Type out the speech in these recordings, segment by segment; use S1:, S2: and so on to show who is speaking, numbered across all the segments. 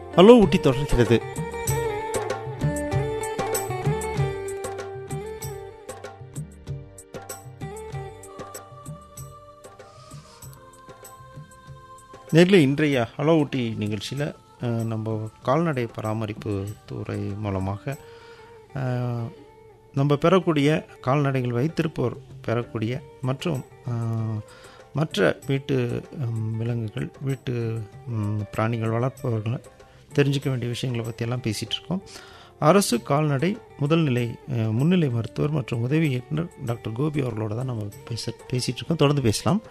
S1: Hello ஊட்டி தொடர்கிறது நேரில் இன்றைய ஹலோ ஊட்டி நிகழ்ச்சியில் அஹ், நம்ம கால்நடை பராமரிப்பு துறை மூலமாக அஹ், நம்ம பெறக்கூடிய கால்நடைகள் வைத்திருப்போர் பெறக்கூடிய மற்றும் அஹ், மற்ற வீட்டு ம், விலங்குகள் வீட்டு ம், பிராணிகள் வளர்ப்பவர்களை தெரிஞ்சுக்க வேண்டிய விஷயங்களை பற்றியெல்லாம் பேசிகிட்டு இருக்கோம் அரசு கால்நடை முதல்நிலை அஹ், முன்னிலை மருத்துவர் மற்றும் உதவி இயக்குனர் டாக்டர் கோபி அவர்களோட தான் நம்ம பேச பேசிகிட்டு இருக்கோம் தொடர்ந்து பேசலாம்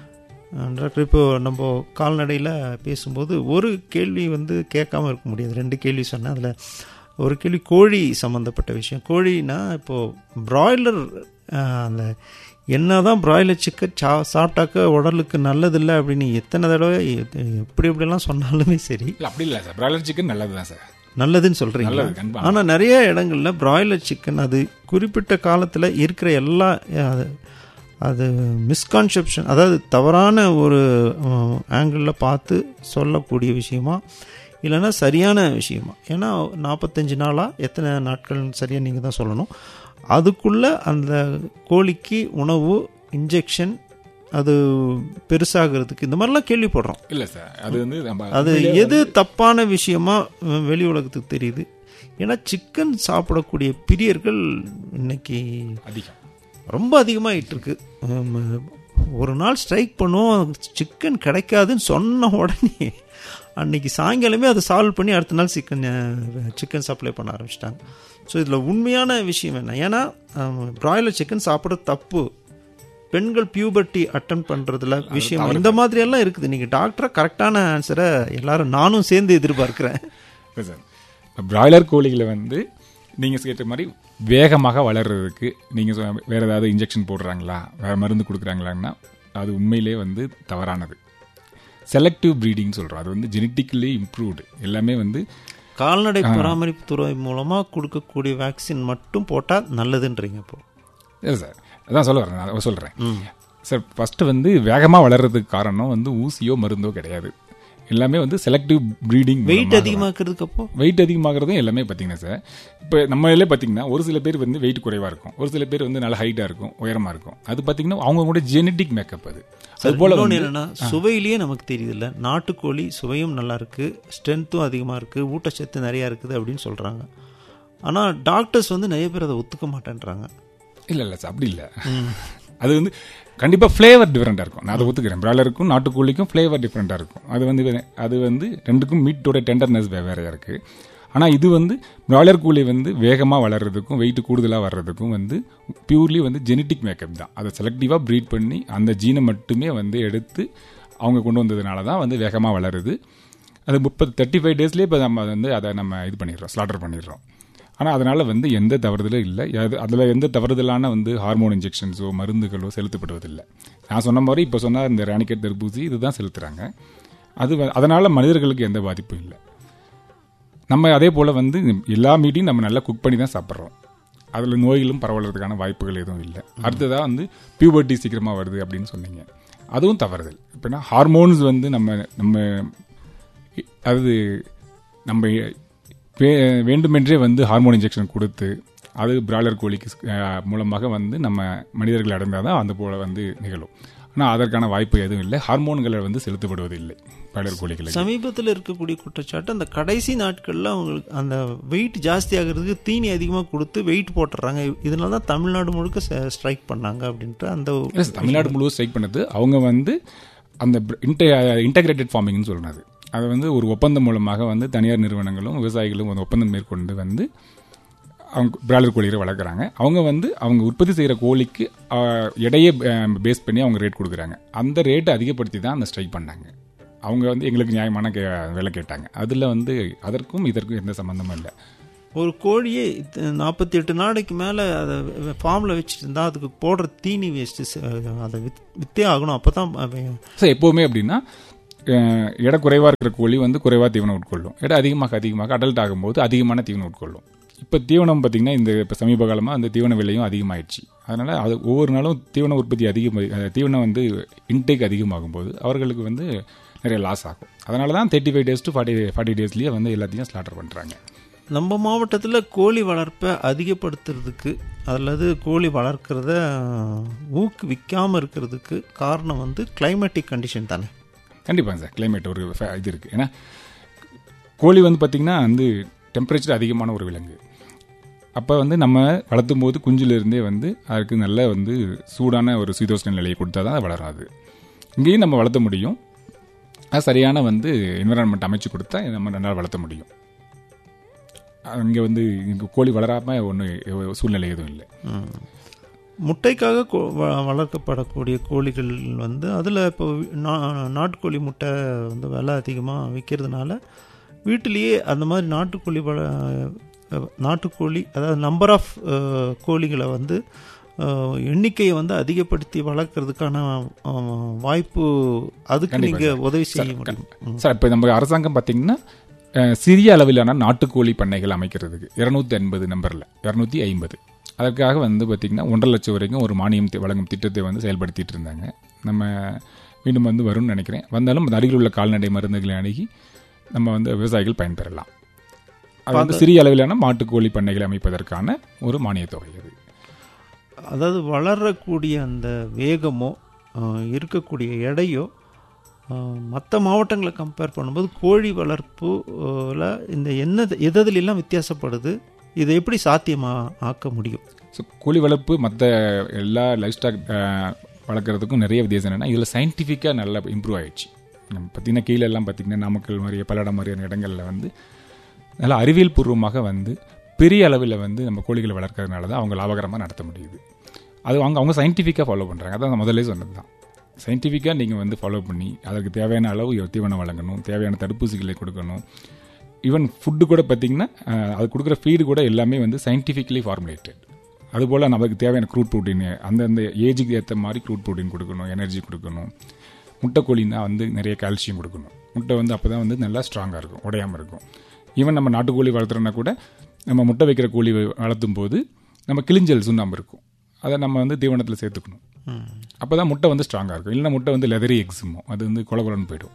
S1: அஹ், டாக்டர் இப்போ நம்ம கால்நடையில் பேசும்போது ஒரு கேள்வி வந்து கேட்காம இருக்க முடியாது ரெண்டு கேள்வி சொன்னேன் அதில் ஒரு கேள்வி கோழி சம்மந்தப்பட்ட விஷயம் கோழினா இப்போது ப்ராய்லர் அந்த என்னதான் பிராய்லர் சிக்கன் சா சாப்பிட்டாக்க உடலுக்கு நல்லதில்லை அப்படின்னு எத்தனை தடவை எ- எப்படி எப்படிலாம் சொன்னாலுமே சரி
S2: இல்ல அப்படி இல்லை சார் பிராய்லர் சிக்கன் நல்லது தான் சார்
S1: நல்லதுன்னு சொல்கிறீங்க
S2: நல்லது கண்டிப்பா
S1: ஆனால் நிறைய இடங்கள்ல பிராய்லர் சிக்கன் அது குறிப்பிட்ட காலத்தில் இருக்கிற எல்லா அது அது மிஸ்கான்செப்ஷன் அதாவது தவறான ஒரு ஆங்கிளில் பார்த்து சொல்லக்கூடிய விஷயமா இல்லைன்னா சரியான விஷயமா ஏன்னா நாற்பத்தஞ்சு நாளாக எத்தனை நாட்கள் சரியாக நீங்கள் தான் சொல்லணும் அதுக்குள்ளே அந்த கோழிக்கு உணவு இன்ஜெக்ஷன் அது பெருசாகிறதுக்கு இந்த மாதிரிலாம் கேள்விப்படுறோம்
S2: இல்ல சார் அது வந்து நம்ம
S1: அது எது தப்பான விஷயமா அஹ், வெளி உலகத்துக்கு தெரியுது ஏன்னா சிக்கன் சாப்பிடக்கூடிய பிரியர்கள் இன்னைக்கு
S2: அதிகம்
S1: ரொம்ப அதிகமாகிட்டு இருக்கு ஹம், ஒரு நாள் ஸ்ட்ரைக் பண்ணுவோம் சிக்கன் கிடைக்காதுன்னு சொன்ன உடனே அன்னைக்கு சாயங்காலமே அதை சால்வ் பண்ணி அடுத்த நாள் சிக்கன் சிக்கன் சப்ளை பண்ண ஆரம்பிச்சிட்டாங்க ஸோ இதில் உண்மையான விஷயம் என்ன ஏன்னா ப்ராய்லர் சிக்கன் சாப்பிட்றது தப்பு பெண்கள் பியூபர்ட்டி அட்டன் பண்ணுறதுல விஷயம் இந்த மாதிரி எல்லாம் இருக்குது நீங்கள் டாக்டரை கரெக்டான ஆன்சரை எல்லாரும் நானும் சேர்ந்து எதிர்பார்க்குறேன்
S2: இல்லை சார் இப்போ பிராய்லர் கோழிகளை வந்து நீங்கள் கேட்ட மாதிரி வேகமாக வளர்றதுக்கு நீங்கள் வேற ஏதாவது இன்ஜெக்ஷன் போடுறாங்களா வேற மருந்து கொடுக்குறாங்களான்னா அது உண்மையிலே வந்து தவறானது செலக்டிவ் ப்ரீடிங் சொல்கிறோம் அது வந்து ஜெனட்டிக்கலி இம்ப்ரூவ்டு எல்லாமே வந்து
S1: கால்நடை பராமரிப்பு துறை மூலமாக கொடுக்கக்கூடிய வேக்சின் மட்டும் போட்டால் நல்லதுன்றீங்க இப்போ
S2: இல்லை சார் அதான் சொல்ல வரேன் நான் சொல்கிறேன் சார் ஃபஸ்ட்டு வந்து வேகமாக வளர்றதுக்கு காரணம் வந்து ஊசியோ மருந்தோ கிடையாது எல்லாமே வந்து செலக்டிவ் ப்ரீடிங்
S1: வெயிட் அதிகமாக்குறதுக்கு அப்போ
S2: வெயிட் அதிகமாகிறதும் எல்லாமே பார்த்தீங்கன்னா சார் இப்போ நம்ம இதில் பார்த்தீங்கன்னா ஒரு சில பேர் வந்து வெயிட் குறைவாக இருக்கும் ஒரு சில பேர் வந்து நல்ல ஹைட்டாக இருக்கும் உயரமாக இருக்கும் அது பார்த்தீங்கன்னா அவங்களோட ஜெனட்டிக் மேக்கப் அது அது போல
S1: இன்னொன்று
S2: வந்து
S1: என்னன்னா சுவையிலேயே நமக்கு தெரியுதுல்ல நாட்டுக்கோழி சுவையும் நல்லா இருக்கு ஸ்ட்ரென்த்தும் அதிகமாக இருக்கு ஊட்டச்சத்து நிறையா இருக்குது அப்படின்னு சொல்றாங்க ஆனால் டாக்டர்ஸ் வந்து நிறைய பேர் அதை ஒத்துக்க மாட்டேன்றாங்க
S2: இல்லை இல்லை சார் அப்படி இல்லை அது வந்து கண்டிப்பாக ஃப்ளேவர் டிஃப்ரெண்ட்டாக இருக்கும் நான் அதை ஒத்துக்கிறேன் பிராய்லருக்கும் நாட்டுக்கோழிக்கும் ஃப்ளேவர் டிஃப்ரெண்ட்டாக இருக்கும் அது வந்து வே- அது வந்து ரெண்டுக்கும் மீட்டோட டெண்டர்னஸ் வேறையாக இருக்குது ஆனால் இது வந்து பிராய்லர் கோழி வந்து வேகமாக வளர்றதுக்கும் வெயிட் கூடுதலாக வர்றதுக்கும் வந்து பியூர்லி வந்து ஜெனட்டிக் மேக்கப் தான் அதை செலக்டிவாக ப்ரீட் பண்ணி அந்த ஜீனை மட்டுமே வந்து எடுத்து அவங்க கொண்டு வந்ததுனால தான் வந்து வேகமாக வளருது அது முப்பது தேர்ட்டி ஃபைவ் டேஸ்லேயே இப்போ நம்ம வந்து அதை நம்ம இது பண்ணிடுறோம் ஸ்லாட்டர் பண்ணிடுறோம் ஆனால் அதனால் வந்து எந்த தவறுதலும் இல்லை அதில் எந்த தவறுதலான வந்து ஹார்மோன் இன்ஜெக்ஷன்ஸோ மருந்துகளோ செலுத்தப்படுவதில்லை நான் சொன்ன மாதிரி இப்போ சொன்ன இந்த ராணிக்கெட் தடுப்பூசி இதுதான் செலுத்துகிறாங்க அது அதனால் மனிதர்களுக்கு எந்த பாதிப்பும் இல்லை நம்ம அதே போல் வந்து எல்லா மீட்டையும் நம்ம நல்லா குக் பண்ணி தான் சாப்பிட்றோம் அதில் நோய்களும் பரவறதுக்கான வாய்ப்புகள் எதுவும் இல்லை அடுத்ததாக வந்து பியூபர்ட்டி சீக்கிரமாக வருது அப்படின்னு சொன்னீங்க அதுவும் தவறுதல் இப்போனா ஹார்மோன்ஸ் வந்து நம்ம நம்ம அது நம்ம வே- வேண்டுமென்றே வந்து ஹார்மோன் இன்ஜெக்ஷன் கொடுத்து அது பிராய்லர் கோழிக்கு அஹ், மூலமாக வந்து நம்ம மனிதர்கள் அடைந்தால் தான் அந்த போல வந்து நிகழும் ஆனால் அதற்கான வாய்ப்பு எதுவும் இல்லை ஹார்மோன்களை வந்து செலுத்தப்படுவது இல்லை பிராய்லர் கோழிகளுக்கு
S1: சமீபத்தில் இருக்கக்கூடிய குற்றச்சாட்டு அந்த கடைசி நாட்களில் அவங்களுக்கு அந்த வெயிட் ஜாஸ்தி ஆகிறதுக்கு தீனி அதிகமாக கொடுத்து வெயிட் போட்டுறாங்க இதனால தான் தமிழ்நாடு முழுக்க ஸ்ட்ரைக் பண்ணாங்க அப்படின்ட்டு அந்த
S2: இல்லை சார், தமிழ்நாடு முழுவதும் ஸ்ட்ரைக் பண்ணது அவங்க வந்து அந்த இன்டகிரேட்டட் ஃபார்மிங்னு சொல்றது அது வந்து ஒரு ஒப்பந்தம் மூலமாக வந்து தனியார் நிறுவனங்களும் விவசாயிகளும் ஒரு ஒப்பந்தம் மேற்கொண்டு வந்து அவங்க பிராய்லர் கோழிகளை வளர்க்குறாங்க அவங்க வந்து அவங்க உற்பத்தி செய்கிற கோழிக்கு ஆஹ், எடையை பேஸ் பண்ணி அவங்க ரேட் கொடுக்குறாங்க அந்த ரேட்டை அதிகப்படுத்தி தான் அந்த ஸ்ட்ரைக் பண்ணாங்க அவங்க வந்து எங்களுக்கு நியாயமான கே விலை கேட்டாங்க அதில் வந்து அதற்கும் இதற்கும் எந்த சம்மந்தமும் இல்லை
S1: ஒரு கோழியே நாற்பத்தி எட்டு நாளைக்கு மேலே அதை ஃபார்மில் வச்சுட்டு இருந்தா அதுக்கு போடுற தீனி வேஸ்ட்டு அதை வித் வித்தே ஆகணும் அப்போ தான்
S2: சார் எப்போவுமே அப்படின்னா அஹ், எடை குறைவாக இருக்கிற கோழி வந்து குறைவாக தீவனம் உட்கொள்ளும் எடை அதிகமாக அதிகமாக அடல்ட் ஆகும்போது அதிகமான தீவனம் உட்கொள்ளும் இப்போ தீவனம் பார்த்தீங்கன்னா இந்த இப்போ சமீப காலமாக அந்த தீவன விலையும் அதிகமாயிடுச்சு அதனால் அது ஒவ்வொரு நாளும் தீவன உற்பத்தி அதிகம் தீவனம் வந்து இன்டேக் அதிகமாகும் போது அவர்களுக்கு வந்து நிறைய லாஸ் ஆகும் அதனால தான் thirty five days to forty forty டேஸ்லேயே வந்து எல்லாத்தையும் ஸ்லாட்டர் பண்ணுறாங்க
S1: நம்ம மாவட்டத்தில் கோழி வளர்ப்பை அதிகப்படுத்துறதுக்கு அல்லது கோழி வளர்க்குறத ஊக்குவிக்காமல் இருக்கிறதுக்கு காரணம் வந்து கிளைமேட்டிக் கண்டிஷன் தானே
S2: கண்டிப்பாங்க சார் கிளைமேட் ஒரு fa- இது இருக்குது ஏன்னா கோழி வந்து பார்த்திங்கன்னா வந்து டெம்பரேச்சர் அதிகமான ஒரு விலங்கு அப்போ வந்து நம்ம வளர்த்தும் போது குஞ்சிலிருந்தே வந்து அதுக்கு நல்ல வந்து சூடான ஒரு சீதோஷ்ண நிலையை கொடுத்தா தான் அது வளரும் அது இங்கேயும் நம்ம வளர்த்த முடியும் அது சரியான வந்து என்விரான்மெண்ட் அமைச்சு கொடுத்தா நம்ம நல்லா வளர்த்த முடியும் அங்கே வந்து இங்கே கோழி வளராமல் ஒன்றும் சூழ்நிலை எதுவும் இல்லை
S1: ம். முட்டைக்காக கோ- வ- வளர்க்கப்படக்கூடிய கோழிகள் வந்து அதில் இப்போ நா- நாட்டுக்கோழி முட்டை வந்து விலை அதிகமாக விற்கிறதுனால வீட்டிலேயே அந்த மாதிரி நாட்டுக்கோழி வள அஹ், நாட்டுக்கோழி அதாவது நம்பர் ஆஃப் கோழிகளை வந்து அஹ், எண்ணிக்கையை வந்து அதிகப்படுத்தி வளர்க்குறதுக்கான அஹ், வாய்ப்பு அதுக்கு
S2: கண்டிப்பா
S1: நீங்கள் உதவி செய்ய முடியும் ம்.
S2: சார் இப்போ நம்ம அரசாங்கம் பார்த்தீங்கன்னா அஹ், சிறிய அளவிலான நாட்டுக்கோழி பண்ணைகள் அமைக்கிறதுக்கு இருநூத்தி எண்பது நம்பரில் இரநூத்தி ஐம்பது அதற்காக வந்து பார்த்தீங்கன்னா ஒன்றரை லட்சம் வரைக்கும் ஒரு மானியம் தி- வழங்கும் திட்டத்தை வந்து செயல்படுத்திட்டு இருந்தாங்க நம்ம மீண்டும் வந்து வரும்னு நினைக்கிறேன் வந்தாலும் அந்த அருகில் உள்ள கால்நடை மருந்துகளை அணுகி நம்ம வந்து விவசாயிகள் பயன்பெறலாம் அது வந்து சிறிய அளவிலான மாட்டுக்கோழி பண்ணைகளை அமைப்பதற்கான ஒரு மானியத் தொகை அது
S1: அதாவது வளரக்கூடிய அந்த வேகமோ அஹ், இருக்கக்கூடிய எடையோ மற்ற மாவட்டங்களை கம்பேர் பண்ணும்போது கோழி வளர்ப்புல இந்த என்ன எதெல்லாம் வித்தியாசப்படுது இதை எப்படி சாத்தியமா ஆக்க முடியும்
S2: ஸோ கோழி வளர்ப்பு மற்ற எல்லா லைஃப் ஸ்டாக் வளர்க்குறதுக்கும் நிறைய வித்தியாசம் என்னன்னா இதில் சயின்டிஃபிக்காக நல்லா இம்ப்ரூவ் ஆயிடுச்சு நம்ம பார்த்தீங்கன்னா கீழே எல்லாம் பார்த்தீங்கன்னா நாமக்கல் மாதிரி பல்லடம் மாதிரியான இடங்கள்ல வந்து நல்லா அறிவியல் பூர்வமாக வந்து பெரிய அளவில் வந்து நம்ம கோழிகளை வளர்க்கறதுனால தான் அவங்க லாபகரமாக நடத்த முடியுது அது அவங்க அவங்க சயின்டிஃபிக்காக ஃபாலோ பண்ணுறாங்க அதான் நான் முதல்ல சொன்னது தான் சயின்டிஃபிக்காக நீங்கள் வந்து ஃபாலோ பண்ணி அதற்கு தேவையான அளவு தீவனம் வழங்கணும் தேவையான தடுப்பூசிகளை கொடுக்கணும் ஈவன் ஃபுட்டு கூட பார்த்தீங்கன்னா அஹ், அது கொடுக்குற ஃபீடு கூட எல்லாமே வந்து சயின்டிஃபிக்கலி ஃபார்முலேட்டட் அதுபோல் நமக்கு தேவையான க்ரூட் ப்ரோட்டீன் அந்தந்த ஏஜுக்கு ஏற்ற மாதிரி க்ரூட் ப்ரோட்டீன் கொடுக்கணும் எனர்ஜி கொடுக்கணும் முட்டைக்கோழின்னா வந்து நிறைய கால்சியம் கொடுக்கணும் முட்டை வந்து அப்போ தான் வந்து நல்லா ஸ்ட்ராங்காக இருக்கும் உடையாமல் இருக்கும் ஈவன் நம்ம நாட்டுக்கோழி வளர்த்துறோன்னா கூட நம்ம முட்டை வைக்கிற கோழி வ- வளர்த்தும் போது நம்ம கிளிஞ்சல் சுண்ணாம்பு இருக்கும் அதை நம்ம வந்து தீவனத்தில் சேர்த்துக்கணும் அப்போ தான் முட்டை வந்து ஸ்ட்ராங்காக இருக்கும் இல்லைன்னா முட்டை வந்து லெதரி எக்ஸுமோ அது வந்து கொல கொலன்னு போயிடும்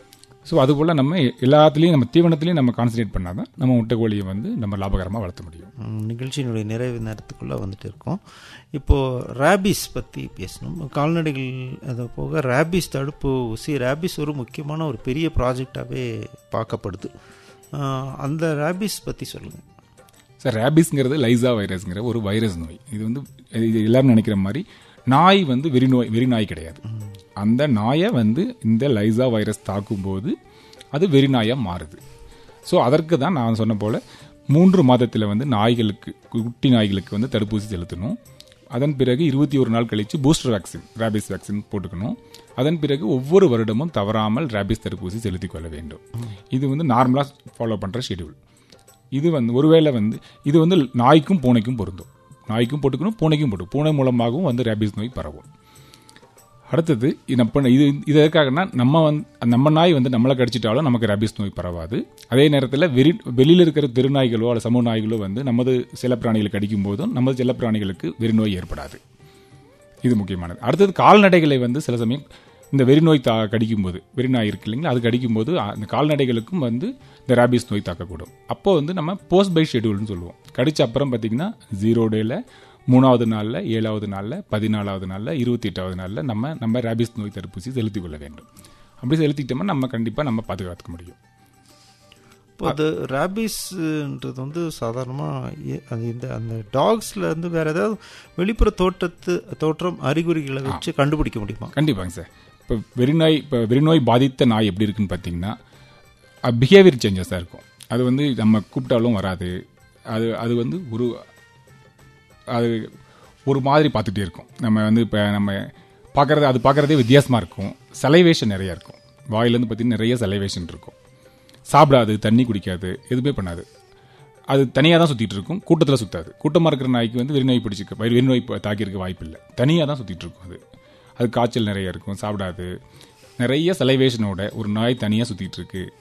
S2: ஸோ அதுபோல் நம்ம எல்லாத்துலேயும் நம்ம தீவனத்துலேயும் நம்ம கான்சன்ட்ரேட் பண்ணால் தான் நம்ம முட்டை கோழியை வந்து நம்ம லாபகரமாக வளர்த்த முடியும்
S1: ம், நிகழ்ச்சியினுடைய நிறைவு நேரத்துக்குள்ளே வந்துட்டு இருக்கோம் இப்போது ரேபிஸ் பற்றி பேசணும் கால்நடைகள் அது போக ரேபிஸ் தடுப்பு ஊசி ரேபிஸ் ஒரு முக்கியமான ஒரு பெரிய ப்ராஜெக்டாகவே பார்க்கப்படுது ஆஹ், அந்த ரேபிஸ் பற்றி சொல்லுங்கள்
S2: சார் ரேபிஸ்ங்கிறது லைசா வைரஸ்ங்கிற ஒரு வைரஸ் நோய் இது வந்து இது எல்லாரும் நினைக்கிற மாதிரி நாய் வந்து வெறிநோய் வெறிநாய் கிடையாது அந்த நாயை வந்து இந்த லைசா வைரஸ் தாக்கும்போது அது வெறிநாயாக மாறுது ஸோ அதற்கு தான் நான் சொன்ன போல மூன்று மாதத்தில் வந்து நாய்களுக்கு குட்டி நாய்களுக்கு வந்து தடுப்பூசி செலுத்தணும் அதன் பிறகு இருபத்தி ஒரு நாள் கழித்து பூஸ்டர் வேக்சின் ரேபிஸ் வேக்சின் போட்டுக்கணும் அதன் பிறகு ஒவ்வொரு வருடமும் தவறாமல் ரேபிஸ் தடுப்பூசி செலுத்திக் கொள்ள வேண்டும் இது வந்து நார்மலாக ஃபாலோ பண்ணுற ஷெடியூல் இது வந்து ஒருவேளை வந்து இது வந்து நாய்க்கும் பூனைக்கும் பொருந்தும் நாய்க்கும் போட்டுக்கணும் பூனைக்கும் போட்டு பூனை மூலமாகவும் வந்து ரேபிஸ் நோய் பரவும் அடுத்தது இது நம்ம இது இது எதுக்காகனா நம்ம வந்து நம்ம நாய் வந்து நம்மளை கடிச்சிட்டாலும் நமக்கு ரேபிஸ் நோய் பரவாது அதே நேரத்தில் வெறி வெளியில் இருக்கிற தெருநாய்களோ அல்லது சமூக நாய்களோ வந்து நமது செல்லப்பிராணிகளை கடிக்கும் போதும் நமது செல்லப்பிராணிகளுக்கு வெறிநோய் ஏற்படாது இது முக்கியமானது அடுத்தது கால்நடைகளை வந்து சில சமயம் இந்த வெறிநோய் தா கடிக்கும்போது வெறிநாய் இருக்கு இல்லைங்களா அது கடிக்கும்போது அந்த கால்நடைகளுக்கும் வந்து இந்த ரேபிஸ் நோய் தாக்கக்கூடும் அப்போ வந்து நம்ம போஸ்ட் பை ஷெடியூல்னு சொல்லுவோம் கடிச்ச அப்புறம் பார்த்தீங்கன்னா ஜீரோ டேல மூணாவது நாளில் ஏழாவது நாளில் பதினாலாவது நாளில் இருபத்தி எட்டாவது நாளில் நம்ம நம்ம ரேபிஸ் நோய் தடுப்பூசி செலுத்திக் கொள்ள வேண்டும் அப்படி செலுத்திட்டோம்னா நம்ம கண்டிப்பாக நம்ம பாதுகாத்துக்க முடியும்
S1: இப்போ அது ரேபிஸ்ன்றது வந்து சாதாரணமாக அது இந்த அந்த டாக்ஸில் இருந்து வேற ஏதாவது வெளிப்புற தோற்றத்து தோற்றம் அறிகுறிகளை வச்சு கண்டுபிடிக்க முடியுமா
S2: கண்டிப்பாங்க சார் இப்போ வெறிநாய் இப்போ வெறிநோய் பாதித்த நாய் எப்படி இருக்குன்னு பார்த்தீங்கன்னா பிஹேவியர் சேஞ்சஸாக இருக்கும் அது வந்து நம்ம கூப்பிட்டாலும் வராது அது அது வந்து ஒரு அது ஒரு மாதிரி பார்த்துட்டே இருக்கும் நம்ம வந்து இப்போ நம்ம பார்க்குறது அது பார்க்குறதே வித்தியாசமாக இருக்கும் சலைவேஷன் நிறைய இருக்கும் வாயிலேருந்து பார்த்தீங்கன்னா நிறைய சலைவேஷன் இருக்கும் சாப்பிடாது தண்ணி குடிக்காது எதுவுமே பண்ணாது அது தனியாக தான் சுற்றிட்டு இருக்கும் கூட்டத்தில் சுத்தாது கூட்டமாக இருக்கிற நாய்க்கு வந்து வெறிநோய் பிடிச்சிக்க வெறிநோய் ப- தாக்கியிருக்க வாய்ப்பு இல்லை தனியாக தான் சுற்றிட்டு இருக்கும் அது அது காய்ச்சல் நிறைய இருக்கும் சாப்பிடாது நிறைய சலைவேஷனோட ஒரு நாய் தனியாக சுற்றிட்டு இருக்கு